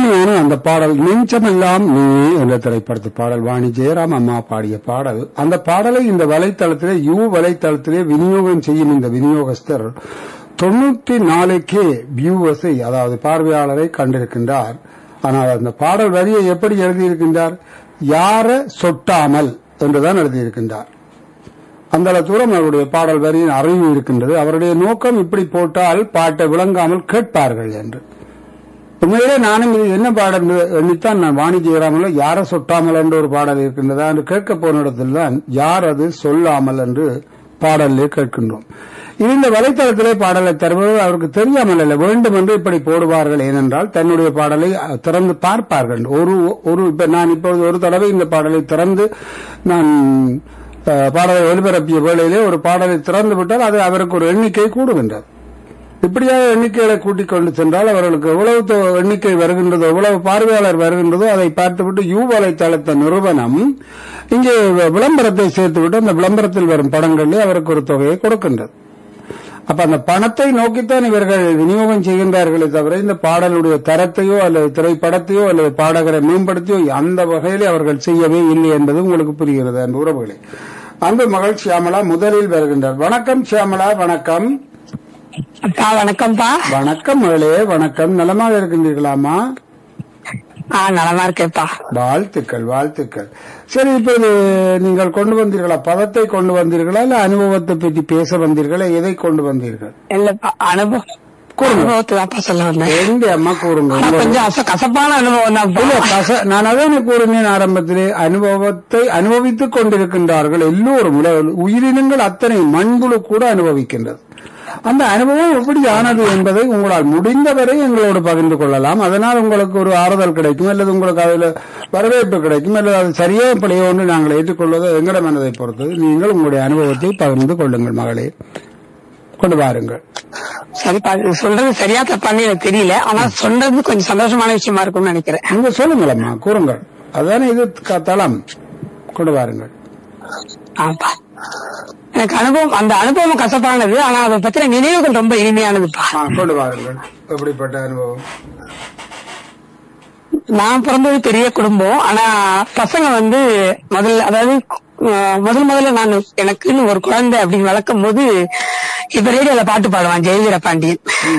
இனிமையான அந்த பாடல் நெஞ்சமெல்லாம் நீ என்ற திரைப்படத்து பாடல் வாணி ஜெயராம் அம்மா பாடிய பாடல் அந்த பாடலை இந்த வலைத்தளத்திலே யூ வலைத்தளத்திலே விநியோகம் செய்யும் இந்த விநியோகஸ்தர் தொண்ணூத்தி நாலு கே வியூவர்ஸை அதாவது பார்வையாளரை கண்டிருக்கின்றார் ஆனால் அந்த பாடல் வரியை எப்படி எழுதியிருக்கின்றார் யார சொட்டாமல் என்றுதான் எழுதியிருக்கின்றார் அந்த அளவு தூரம் அவருடைய பாடல் வரியின் அறிவு இருக்கின்றது அவருடைய நோக்கம் இப்படி போட்டால் பாட்டை விளங்காமல் கேட்பார்கள் என்று உண்மையிலே நானும் இது என்ன பாடல் என்று எண்ணித்தான் நான் வாணி ஜெயராமல யார சொட்டாமல் என்ற ஒரு பாடல் இருக்கின்றதா என்று கேட்க போன இடத்தில் தான் யார் அது சொல்லாமல் என்று பாடலே கேட்கின்றோம் இது இந்த வலைத்தளத்திலே பாடலை தருவது அவருக்கு தெரியாமல் அல்ல வேண்டும் என்று இப்படி போடுவார்கள் ஏனென்றால் தன்னுடைய பாடலை அஹ், திறந்து பார்ப்பார்கள் ஒரு ஒரு இப்ப நான் இப்பொழுது ஒரு தடவை இந்த பாடலை திறந்து நான் அஹ், பாடலை ஒலிபரப்பிய வேளையிலே ஒரு பாடலை திறந்து விட்டால் அது அவருக்கு ஒரு எண்ணிக்கை கூடுகின்றது இப்படியாக எண்ணிக்கைகளை கூட்டிக் கொண்டு சென்றால் அவர்களுக்கு எவ்வளவு தொ- எண்ணிக்கை வருகின்றதோ எவ்வளவு பார்வையாளர் வருகின்றதோ அதை பார்த்துவிட்டு யூ வலைத்தளத்த நிறுவனம் இங்கே வ- விளம்பரத்தை சேர்த்துவிட்டு அந்த விளம்பரத்தில் வரும் படங்களிலே அவருக்கு ஒரு தொகையை கொடுக்கின்றது அப்ப அந்த பணத்தை நோக்கித்தான் இவர்கள் விநியோகம் செய்கின்றார்களே தவிர இந்த பாடலுடைய தரத்தையோ அல்லது திரைப்படத்தையோ அல்லது பாடகரை மேம்படுத்தியோ அந்த வகையிலே அவர்கள் செய்யவே இல்லை என்பது உங்களுக்கு புரிகிறது அன்பு உறவுகளே அன்பு மகள் சியாமலா முதலில் வருகின்றார் வணக்கம் சியாமலா வணக்கம் அப்பா வணக்கம்ப்பா வணக்கம் மகளே வணக்கம் நலமாக இருக்கின்றீர்களாமா ஆ நலமா இருக்கேன்ப்பா வாழ்த்துக்கள் வாழ்த்துக்கள் சரி இப்போது நீங்கள் கொண்டு வந்தீர்களா பதத்தை கொண்டு வந்தீர்களா இல்ல அனுபவத்தை பற்றி பேச வந்தீர்களா எதை கொண்டு வந்தீர்கள் இல்லப்பா அனுபவம் கூறுங்க. அனுபவத்தை தான்ப்பா சொல்ல வந்தேன் எங்க அம்மா கூறுங்க ஆனா உங்க- கொஞ்சம் அச- கசப்பான அனுபவம் இல்ல, தான் கச- நான் அதான் கூறினேன் ஆரம்பத்திலே அனுபவத்தை அனுபவித்துக் கொண்டிருக்கின்றார்கள் எல்லோரும் உல- உயிரினங்கள் அத்தனை மண்புழு கூட அனுபவிக்கின்றது அந்த அனுபவம் எப்படி ஆனது என்பதை உங்களால் முடிந்தவரை எங்களோடு பகிர்ந்து கொள்ளலாம் அதனால் உங்களுக்கு ஒரு ஆறுதல் கிடைக்கும் அல்லது உங்களுக்கு அதில் வரவேற்பு கிடைக்கும் அல்லது அது சரியா பிழையோ என்று நாங்கள் ஏற்றுக்கொள்வது எங்கட மனதை பொறுத்தது நீங்கள் உங்களுடைய அனுபவத்தை பகிர்ந்து கொள்ளுங்கள் மகளே கொண்டு வாருங்கள் சரிப்பா இது சொல்றது சரியா தப்பான்னு எனக்கு தெரியல ஆனா சொல்றது கொஞ்சம் சந்தோஷமான விஷயமா இருக்கும்னு நினைக்கிறேன் நீங்க சொல்லுங்களம்மா கூறுங்கள் அதானே இது க- தளம் கொண்டு வாருங்கள் ஆப்பா எனக்கு அனுபவம் அந்த அனுபவம் கசப்பானது ஆனா அதை பத்தின நினைவுகள் ரொம்ப இனிமையானதுப்பா ஆ, கொண்டு வாருங்கள் எப்படிப்பட்ட அனுபவம் நான் பிறந்தது பெரிய குடும்பம் ஆனா பசங்க வந்து முதல்ல அதாவது அஹ், முதல் முதல்ல நான் எனக்குன்னு ஒரு குழந்தை அப்படின்னு வளர்க்கும் போது இப்ப ரேடியோல பாட்டு பாடுவான் ஜெயவீர பாண்டியன்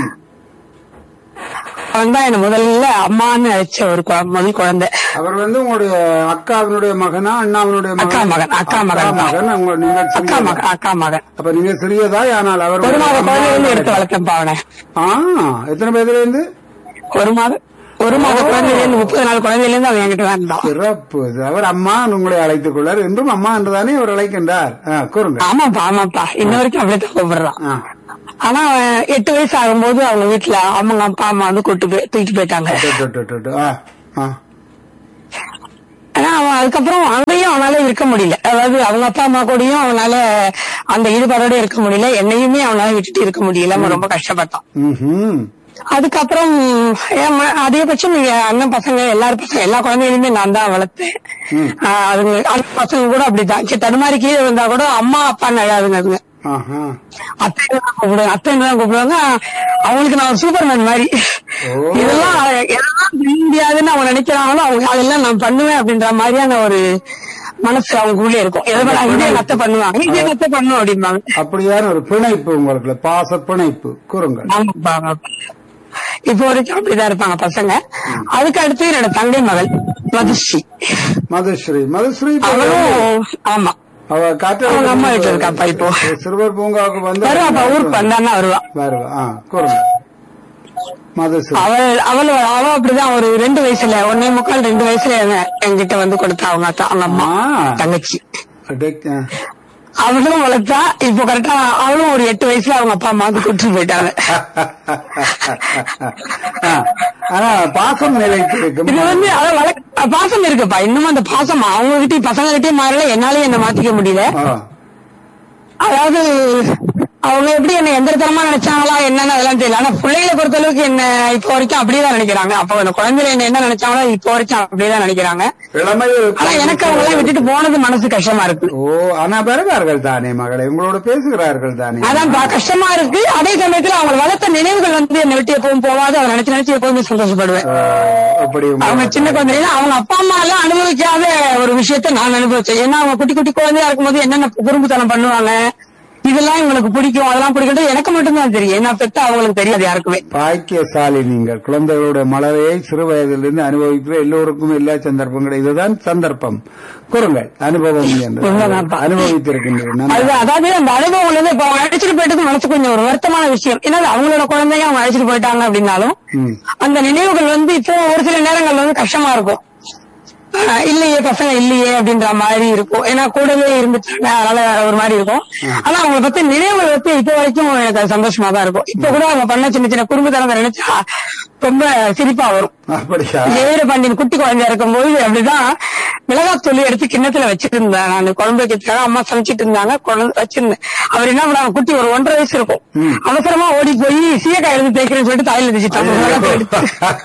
அவன் தான் என்ன முதல்ல அம்மான்னு அழைச்ச ஒரு குழ- முதல் குழந்தை அவர் வந்து உங்களுடைய அக்காவினுடைய மகனா அண்ணாவினுடைய அக்கா மகன், அக்கா மகன் தான். மகன் உங்க- நீங்க அக்கா சிறியதா? மகன் அக்கா மகன் அப்ப நீங்க சிறியதா ஆனால் அவர் ஒரு மாத குழந்தையில எடுத்து வளர்த்தேன் அவனை ஆ எத்தனை பேர்ல இருந்து ஒரு மாதம் ஒரு மாத குழந்தையில இருந்து முப்பது நாள் குழந்தையில இருந்து அவன் என்கிட்ட தான் இருந்தான் சிறப்பு அவர் அம்மா உங்களை அழைத்துக் கொள்ளார் என்றும் அம்மா என்றுதானே அவர் அழைக்கின்றார் ஆ, கூறுங்க ஆமாப்பா ஆமாப்பா இன்ன வரைக்கும் அப்படித்தான் கூப்பிடுறான் ஆ, ஆனா அவன் எட்டு வயசு ஆகும்போது அவங்க வீட்டுல அவங்க அப்பா அம்மா வந்து கூட்டு போய் தூக்கிட்டு போயிட்டாங்க டு, டு, டு, டு, டு. ஆ, ஆ. ஆனா அவன் அதுக்கப்புறம் அங்கேயும் அவனால இருக்க முடியல அதாவது அவங்க அப்பா அம்மா கூடயும் அவனால அந்த ஈடுபாடோட இருக்க முடியல என்னையுமே அவனால விட்டுட்டு இருக்க முடியல அவன் ரொம்ப கஷ்டப்பட்டான் ம்ஹும். அதுக்கப்புறம் என் ம- அதிகபட்சம் எங்க அண்ணன் பசங்க எல்லாரும் பசங்க எல்லா குழந்தைகளுமே நான் தான் வளர்த்தேன் ஆஹ் அதுங்க அந்த பசங்க கூட அப்படிதான் சரி, தடுமாறி கீழே வந்தா கூட அம்மா அப்பான்னு அழாதுங்க அதுங்க ஆஹா. அத்தைன்னு தான் கூப்பிடுவாங்க அத்தைன்னு தான் கூப்பிடுவாங்க அவங்களுக்கு நான் ஒரு சூப்பர்மேன் மாதிரி ஓ. இதெல்லாம் எதெல்லாம் செய்ய முடியாதுன்னு அவங்க நினைக்கிறாங்களோ அவங்க அதெல்லாம் நான் பண்ணுவேன் அப்படின்ற மாதிரியான ஒரு மனசு அவங்களுக்குள்ளே இருக்கும் எதை இதே அத்தை பண்ணுவாங்க இதே அத்தை பண்ணும் அப்படிம்பாங்க அப்படியான ஒரு பிணைப்பு உங்களுக்கு பாச பிணைப்பு கூறுங்கள் ஆமாப்பா ஆமாப்பா இப்போ வரைக்கும் அப்படிதான் இருப்பாங்க பசங்க அதுக்கு அடுத்து என்னோட தங்கை மகள் மதுஸ்ரீ மதுஸ்ரீ மதுஸ்ரீ இப்ப அவளும் ஆமா அவ காற்று அவங்க அம்மா வீட்டுல இருக்காப்பா இப்போ. சிறுவர் பூங்காவுக்கு வந்து வருவாப்பா ஊருக்கு வந்தான்னா வருவா வருவா ஆ கூறுங்க மதுஸ்ரீ அவள் அவள் அவ அப்படிதான் ஒரு ரெண்டு வயசுல ஒன்னே முக்கால் ரெண்டு வயசுல எங்க- என்கிட்ட வந்து கொடுத்தா அவங்க அத்தா அவங்க அம்மா ஆ. தங்கச்சி அடே- ஆ. அவளும் வளர்த்தா இப்போ கரெக்டா அவளும் ஒரு எட்டு வயசுல அவங்க அப்பா அம்மா வந்து கூட்டிட்டு போயிட்டாங்க ஆ. ஆனா பாசம் நிலைத்து இருக்கும் இது வந்து அதான் வளர்க்க- பாசம் இருக்குப்பா இன்னும் அந்த பாசம் அவங்க கிட்டயும் பசங்க கிட்டயும் மாறல என்னாலயும் என்ன மாத்திக்க முடியல ஆ. அதாவது அவங்க எப்படி என்ன எந்திரத்தனமா நினைச்சாங்களா என்னன்னு அதெல்லாம் தெரியல ஆனா பிள்ளைகளை பொறுத்த அளவுக்கு என்ன இப்போ வரைக்கும் அப்படியேதான் நினைக்கிறாங்க அப்போ அந்த குழந்தைல என்ன என்ன நினைச்சாங்களோ இப்போ வரைக்கும் அப்படியேதான் நினைக்கிறாங்க இளமை ஆனா எனக்கு அவங்க எல்லாம் விட்டுட்டு போனது மனசு கஷ்டமா இருக்கு ஓ ஆனா வருவார்கள் தானே மகளே உங்களோட பேசுகிறார்கள் தானே அதான் பா- கஷ்டமா இருக்கு அதே சமயத்துல அவங்க வளர்த்த நினைவுகள் வந்து என்னை விட்டு எப்பவும் போகாது அதை நினைச்சு நினைச்சு எப்பவுமே சந்தோஷப்படுவேன் ஓ, அப்படி உங்க- அவங்க சின்ன குழந்தைங்க அவங்க அப்பா அம்மா எல்லாம் அனுபவிக்காத ஒரு விஷயத்த நான் அனுபவிச்சேன் ஏன்னா அவங்க குட்டி குட்டி குழந்தையா இருக்கும்போது என்னென்ன குறும்புத்தனம் பண்ணுவாங்க இதெல்லாம் இவங்களுக்கு பிடிக்கும் அதெல்லாம் பிடிக்கிறது எனக்கு மட்டும்தான் தெரியும் ஏன்னா பெத்த அவங்களுக்கு தெரியாது யாருக்குமே பாக்கியசாலி நீங்கள் குழந்தைகளுடைய மலரையை சிறு வயதிலிருந்து அனுபவிக்கிற எல்லோருக்கும் எல்லா சந்தர்ப்பங்களும் இதுதான் சந்தர்ப்பம் கூறுங்கள் அனுபவம் என்று உண்மைதான்ப்பா. அனுபவித்திருக்கின்றேன் நான் அது அதாவது அந்த அனுபவம் வந்து இப்ப அவங்க அழைச்சிட்டு போயிட்டது மனசு கொஞ்சம் ஒரு வருத்தமான விஷயம் ஏன்னா அது அவங்களோட குழந்தைங்க அவங்க அழைச்சிட்டு போயிட்டாங்க அப்படின்னாலும் ம். அந்த நினைவுகள் வந்து இப்போ ஒரு சில நேரங்கள்ல வந்து கஷ்டமா இருக்கும் ஆஹ் இல்லையே பசங்க இல்லையே அப்படின்ற மாதிரி இருக்கும் ஏன்னா கூடவே இருந்துட்டாங்க அதனால ஒரு மாதிரி இருக்கும் ஆனா அவங்களை பத்தி நினைவுகள் பத்தி இப்போ வரைக்கும் எனக்கு அது சந்தோஷமா தான் இருக்கும் இப்ப கூட அவங்க பண்ண சின்ன சின்ன குடும்பத்தனத்தை நினைச்சா ரொம்ப சிரிப்பா வரும் அப்படியா ஏழு பாண்டியன் குட்டி குழந்தையா இருக்கும்போது அப்படிதான் மிளகாத்தூள் எடுத்து கிண்ணத்துல வச்சிட்டு இருந்தேன் நான் குழம்பு வைக்கிறதுக்காக அம்மா சமைச்சிட்டு இருந்தாங்க குழந்தை வச்சிருந்தேன் அவர் என்ன பண்ணாங்க குட்டி ஒரு ஒன்றரை வயசு இருக்கும் அவசரமா ஓடி போய் சீயக்காய் எடுத்து தேய்க்கிறேன்னு சொல்லிட்டு தாயில வச்சுட்டாங்க மிளகாத்தூள் எடுத்து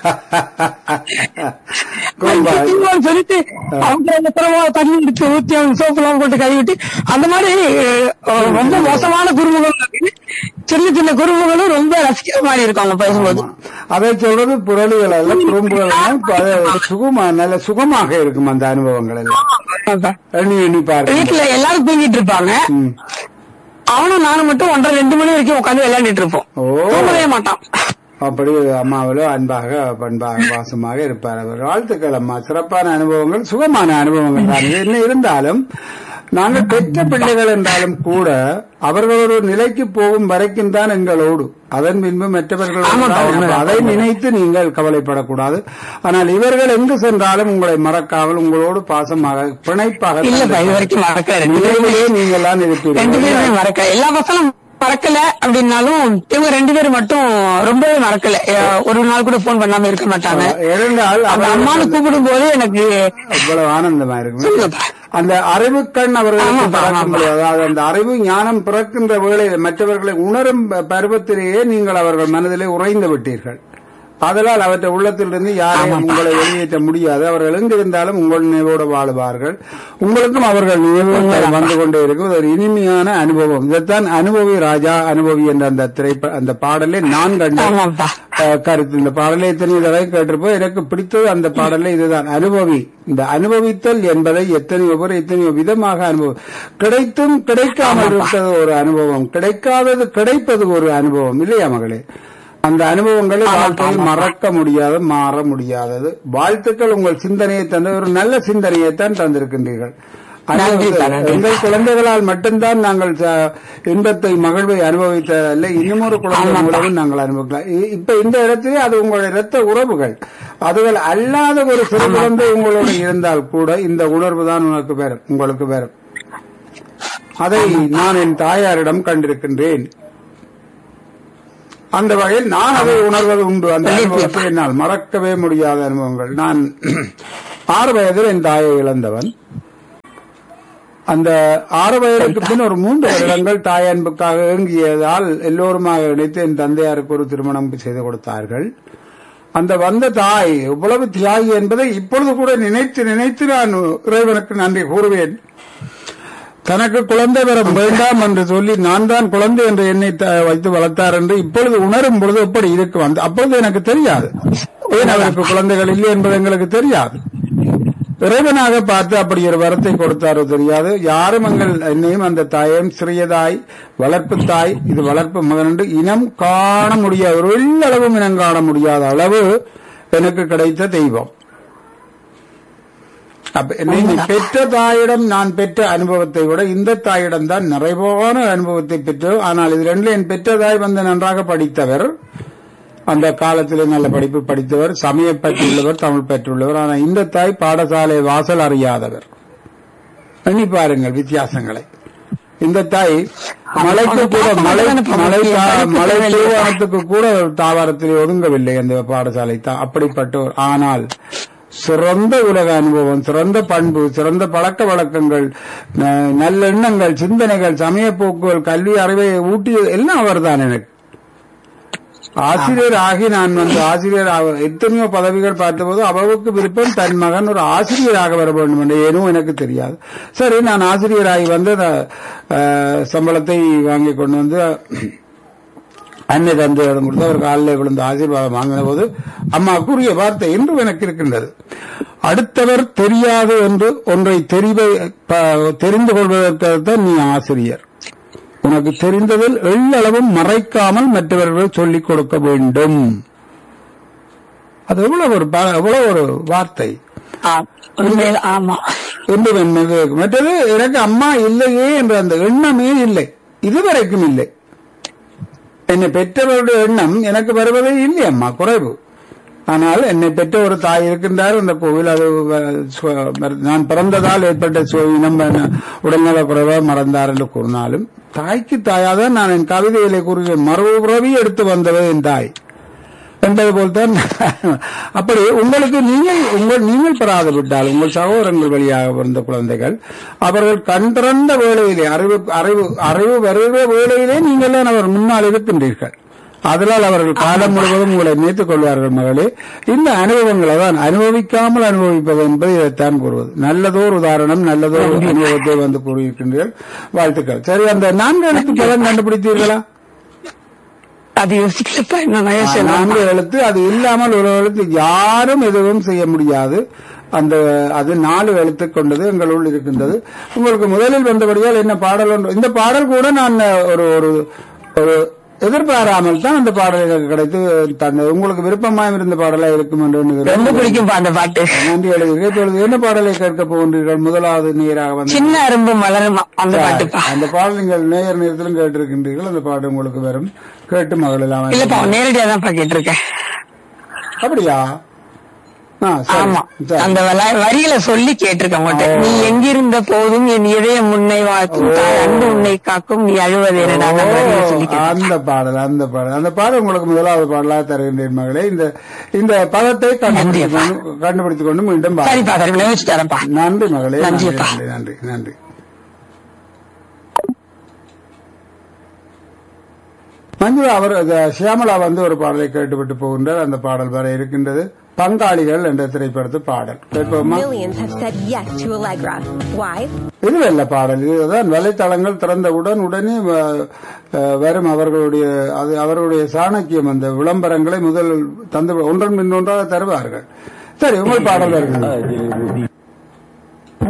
குறும்பா. குட்டிங்கன்னு சொல்லிட்டு அவங்க அவசரமா தண்ணி எடுத்து ஊத்தி அவங்க சோப்பு எல்லாம் போட்டு கழுவிட்டு அந்த மாதிரி அஹ், ரொம்ப மோசமான குறும்புகள் இருக்கு. சின்ன சின்ன குறும்புகளும் ரொம்ப ரசிக்கிற மாதிரி இருக்கும் அவங்க பேசும்போது அதை சொல்றது புரளிகள் அல்ல குறும்புகள் எல்லாம் ப- சுகமா நல்ல சுகமாக இருக்கும் அந்த அனுபவங்கள் எல்லாம் அதான். எண்ணி எண்ணி பாருங்க வீட்டுல எல்லாரும் தூங்கிட்டு இருப்பாங்க ம். அவனும் நானும் மட்டும் ஒன்றரை ரெண்டு மணி வரைக்கும் உட்காந்து விளையாண்டுட்டு இருப்போம் ஓ. தூங்கவே மாட்டான் அப்படி அம்மாவிலோ அன்பாக பண்பாக பாசமாக இருப்பார் அவர் வாழ்த்துக்கள் அம்மா சிறப்பான அனுபவங்கள் சுகமான அனுபவங்கள் தான் இது என்ன இருந்தாலும் நாங்கள் பெற்ற பிள்ளைகள் என்றாலும் கூட அவர்கள் ஒரு நிலைக்கு போகும் வரைக்கும் தான் எங்களோடு அதன் பின்பு மற்றவர்கள் ஆமாப்பா, வந்தால் உண்மைதான். அதை நினைத்து நீங்கள் கவலைப்படக்கூடாது ஆனால் இவர்கள் எங்கு சென்றாலும் உங்களை மறக்காமல் உங்களோடு பாசமாக பிணைப்பாக இல்லப்பா இது வரைக்கும் மறக்கல ரெண்டு நினைவிலே பேருமே நீங்கள் தான் ரெண்டு இருப்பீர்கள் பேருமே மறக்கல எல்லா பசங்களும் மறக்கல அப்படின்னாலும் இவங்க ரெண்டு பேரும் மட்டும் ரொம்பவே மறக்கல அஹ் ஒரு நாள் கூட போன் பண்ணாம இருக்க மாட்டாங்க இருந்தால் அந்த அம்மானு கூப்பிடும் போது எனக்கு அவ்வளவு ஆனந்தமா இருக்கும் சொல்லுப்பா. அந்த அறிவு கண் அவர்களுக்கு ஆமாப்பா, பிறக்க ஆமாப்பா. முடியாது அதாவது அந்த அறிவு ஞானம் பிறக்கின்ற வேளையில் மற்றவர்களை உணரும் ப- பருவத்திலேயே நீங்கள் அவர்கள் மனதிலே உறைந்து விட்டீர்கள் அதனால் அவற்றை உள்ளத்திலிருந்து யாரையும் உங்களை வெளியேற்ற முடியாது அவர்கள் எங்கிருந்தாலும் உங்கள் நினைவோடு வாழுவார்கள் உங்களுக்கும் அவர்கள் நினைவுகள் வந்து கொண்டே இருக்கும் இது ஒரு இனிமையான அனுபவம் இதைத்தான் அனுபவி ராஜா அனுபவி என்ற அந்த திரைப்ப அந்த பாடலை நான் கண்ட ஆமாப்பா அஹ், கருத்து இந்த பாடலை எத்தனை தடவை கேட்டிருப்போம் எனக்கு பிடித்தது அந்த பாடலை இதுதான் அனுபவி இந்த அனுபவித்தல் என்பதை எத்தனையோ பேர் எத்தனையோ விதமாக அனுபவம் கிடைத்தும் கிடைக்காமல் இருப்பது ஒரு அனுபவம் கிடைக்காதது கிடைப்பது ஒரு அனுபவம் இல்லையா மகளே அந்த அனுபவங்களை வாழ்க்கையில் மறக்க முடியாத மாற முடியாதது வாழ்த்துக்கள் உங்கள் சிந்தனையை தந்த ஒரு நல்ல சிந்தனையைத்தான் தந்திருக்கின்றீர்கள் நன்றிப்பா, நன்றி. எங்கள் குழந்தைகளால் மட்டும்தான் நாங்கள் ச- இன்பத்தை மகிழ்வை அனுபவித்ததல்ல இன்னும் ஒரு குழந்தை மூலமும் நாங்கள் அனுபவிக்கலாம் இ- இப்ப இந்த இடத்திலே அது உங்களுடைய இரத்த உறவுகள் அதுகள் அல்லாத ஒரு சிறு குழந்தை உங்களோடு இருந்தால் கூட இந்த உணர்வு தான் உனக்கு வரும் உங்களுக்கு வரும் அதை நான் என் தாயாரிடம் கண்டிருக்கின்றேன் அந்த வகையில் நான் அதை உணர்வது உண்டு அந்த அனுபவத்தை என்னால் மறக்கவே முடியாத அனுபவங்கள் நான் ஆறு வயதில் என் தாயை இழந்தவன் அந்த ஆறு வயதுக்கு பின் ஒரு மூன்று வருடங்கள் தாய் அன்புக்காக ஏங்கியதால் எல்லோருமாக இணைத்து என் தந்தையாருக்கு ஒரு திருமணம் செய்து கொடுத்தார்கள் அந்த வந்த தாய் எவ்வளவு தியாகி என்பதை இப்பொழுது கூட நினைத்து நினைத்து நான் இறைவனுக்கு நன்றி கூறுவேன் தனக்கு குழந்தை வர வேண்டாம் என்று சொல்லி நான் தான் குழந்தை என்று என்னை த- வைத்து வளர்த்தார் என்று இப்பொழுது உணரும் பொழுது எப்படி இருக்கும் அந்த அப்பொழுது எனக்கு தெரியாது ஏன் அவருக்கு குழந்தைகள் இல்லை என்பது எங்களுக்கு தெரியாது இறைவனாக பார்த்து அப்படி ஒரு வரத்தை கொடுத்தாரோ தெரியாது யாரும் எங்கள் என்னையும் அந்த தாயையும் சிறியதாய் வளர்ப்பு தாய் இது வளர்ப்பு மகன் என்று இனம் காண முடியாத ஒரு எள்ளளவும் இனம் காண முடியாத அளவு எனக்கு கிடைத்த தெய்வம் அப்ப நீங்க பெற்ற தாயிடம் நான் பெற்ற அனுபவத்தை விட இந்த தாயிடம் தான் நிறைவான அனுபவத்தை பெற்று ஆனால் இது ரெண்டுல என் பெற்ற தாய் வந்து நன்றாக படித்தவர் அந்த காலத்திலே நல்ல படிப்பு படித்தவர் சமய பற்றுள்ளவர் தமிழ் பற்றுள்ளவர் ஆனால் இந்த தாய் பாடசாலை வாசல் அறியாதவர் எண்ணி பாருங்கள் வித்தியாசங்களை இந்த தாய் மலைக்கு கூட மலை மலை தா- மலை தூவானத்துக்கு கூட தாவாரத்தில் ஒதுங்கவில்லை அந்த பாடசாலை தான் அப்படிப்பட்டோர் ஆனால் சிறந்த உலக அனுபவம் சிறந்த பண்பு சிறந்த பழக்க வழக்கங்கள் ந- நல்லெண்ணங்கள் சிந்தனைகள் சமய போக்குகள் கல்வி அறிவை ஊட்டியது எல்லாம் அவர்தான் எனக்கு ஆசிரியர் ஆகி நான் வந்து ஆசிரியர் ஆக- எத்தனையோ பதவிகள் பார்த்தபோது அவருக்கு விருப்பம் தன் மகன் ஒரு ஆசிரியராக வர வேண்டும் என்று ஏனோ எனக்கு தெரியாது சரி நான் ஆசிரியராகி வந்து அந்த, அஹ், சம்பளத்தை வாங்கி கொண்டு வந்து அன்னை தந்தையிடம் கொடுத்து அவர் காலில் விழுந்து ஆசீர்வாதம் வாங்கின போது அம்மா கூறிய வார்த்தை இன்றும் எனக்கு இருக்கின்றது அடுத்தவர் தெரியாது என்று ஒன்றை தெரிவை ப- தெரிந்து கொள்வதற்காகத்தான் நீ ஆசிரியர் உனக்கு தெரிந்ததில் எள்ளளவும் மறைக்காமல் மற்றவர்கள் சொல்லிக் கொடுக்க வேண்டும் அது எவ்வளவு ஒரு ப- எவ்வளவு ஒரு வார்த்தை ஆ, உண்மையில- ஆமா என்று என்னது மற்றது எனக்கு அம்மா இல்லையே என்ற அந்த எண்ணமே இல்லை இதுவரைக்கும் இல்லை என்னை பெற்றவருடைய எண்ணம் எனக்கு வருவதே இல்லை அம்மா குறைவு ஆனால் என்னை பெற்ற ஒரு தாய் இருக்கின்றார் அந்த கோவில் அது வ- சு- நான் பிறந்ததால் ஏற்பட்ட சு- இனம் என்ன, உடல்நல குறைவா மறந்தார் என்று கூறினாலும் தாய்க்கு தாயாதான் நான் என் கவிதையிலே கூறுகிறேன் மறுபுறவி எடுத்து வந்தவர் என் தாய் என்பது போல்தான் அப்படி உங்களுக்கு நீங்கள் உங்கள் நீங்கள் பெறாது விட்டால் உங்கள் சகோதரங்கள் வழியாக பிறந்த குழந்தைகள் அவர்கள் கண் திறந்த வேளையிலே அறிவு அறிவு அறிவு வருகிற வேளையிலே நீங்கள் தான் அவர் முன்னால் இருக்கின்றீர்கள் அதனால் அவர்கள் காலம் முழுவதும் உங்களை நினைத்துக் கொள்வார்கள் மகளே இந்த அனுபவங்களை தான் அனுபவிக்காமல் அனுபவிப்பது என்பது இதைத்தான் கூறுவது நல்லதோர் உதாரணம் நல்லதோர் அனுபவத்தை வந்து கூறியிருக்கின்றீர்கள் வாழ்த்துக்கள் சரி அந்த நான்கு எழுத்து பதம் கண்டுபிடித்தீர்களா அது யோசிக்கலப்பா என்ன யோசிச்சேன் நான்கு எழுத்து அது இல்லாமல் ஒரு எழுத்து யாரும் எதுவும் செய்ய முடியாது அந்த அது நாலு எழுத்து கொண்டது எங்களுள் இருக்கின்றது உங்களுக்கு முதலில் வந்தபடியால் என்ன பாடல் ஒன்று இந்த பாடல் கூட நான் ஒரு ஒரு ஒரு எதிர்பாராமல் தான் அந்த பாடல் எனக்கு கிடைத்து தந்தது உங்களுக்கு விருப்பமாய் இருந்த பாடலா இருக்கும் என்று எண்ணுகிறேன். ரொம்ப பிடிக்கும்பா அந்த பாட்டு நன்றி எழுதுகிறேன் இப்பொழுது என்ன பாடலை கேட்க போகின்றீர்கள் முதலாவது நேராக வந்து சின்ன அரும்பு மலருமா அந்த பாட்டுப்பா அந்த பாடல் நீங்கள் நேயர் நேரத்திலும் கேட்டிருக்கின்றீர்கள் அந்த பாட்டு உங்களுக்கு வரும் கேட்டு மகளெல்லாம் இல்லப்பா நேரடியா தான் கேட்டு இருக்கேன் அப்படியா ஆ, சரி, ஆமா சரி. அந்த வல- வரியில சொல்லி கேட்டிருக்கேன் உங்கள்ட்ட நீ எங்கிருந்த போதும் என் இதய முன்னை வாழ்த்தும் தாய் அன்பு உன்னை காக்கும் நீ அழுவதேனடா அந்த வரியில சொல்லி ஓ, கேட்டேன். அந்த பாடல் அந்த பாடல் அந்த பாடல் உங்களுக்கு முதலாவது பாடலாக தருகின்றேன் மகளே இந்த இந்த பதத்தை கண்டுபிடித்துக் கொண்டு கண்டுபிடித்துக் கொண்டு மீண்டும் பாருங்கள். சரிப்பா சரி யோசிச்சு தரேன்ப்பா நன்றி மகளே நன்றி நன்றிப்பா. நன்றி நன்றி நன்றி மஞ்சு அவர் அந்த சியாமலா வந்து ஒரு பாடலை கேட்டுவிட்டு போகின்றார் அந்த பாடல் வர இருக்கின்றது பங்காளிகள் என்ற திரைப்படத்து பாடல் கேட்போமா Millions have said yes to Allegra. Why? இது நல்ல பாடல் இதுதான் வலைத்தளங்கள் திறந்தவுடன் உடனே வ- அஹ் வரும் அவர்களுடைய அது அவர்களுடைய சாணக்கியம் அந்த விளம்பரங்களை முதல் தந்து ஒன்றன் பின் ஒன்றாக தருவார்கள் சரி உங்கள் பாடல் வருகிறது